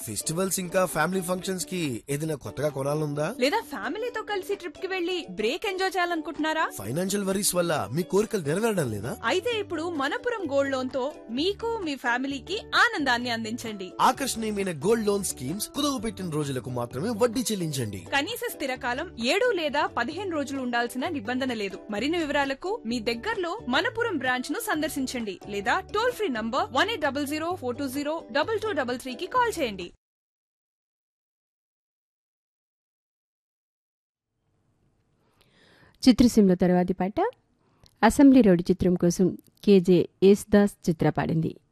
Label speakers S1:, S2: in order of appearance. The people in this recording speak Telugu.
S1: ఫెస్టివల్స్ ఇంకా ఫ్యామిలీ ఫంక్షన్స్ కి ఏదైనా కొత్తగా కొనాలనుందా
S2: లేదా ఫ్యామిలీతో కలిసి ట్రిప్ కి వెళ్లి బ్రేక్ ఎంజాయ్ చేయాలనుకుంటున్నారా
S1: ఫైనాన్షియల్ వరీస్ వల్ల మీ కోరికలు నెరవేరడం లేదా
S2: అయితే ఇప్పుడు మనపురం గోల్డ్ లోన్ తో మీకు మీ ఫ్యామిలీకి ఆనందాన్ని అందించండి
S1: ఆకర్షణీయమైన గోల్డ్ లోన్ స్కీమ్స్ కుదువు పెట్టిన రోజులకు మాత్రమే వడ్డీ చెల్లించండి
S2: కనీస స్థిర కాలం ఏడు లేదా పదిహేను రోజులు ఉండాల్సిన నిబంధన లేదు మరిన్ని వివరాలకు మీ దగ్గరలో మనపురం బ్రాంచ్ ను సందర్శించండి లేదా toll free number one eight double zero four two zero double two double three కి కాల్ చేయండి
S3: చిత్రసీమలో తర్వాతి పాట అసెంబ్లీ రోడ్డు చిత్రం కోసం కేజే యేసుదాస్ చిత్ర పాడింది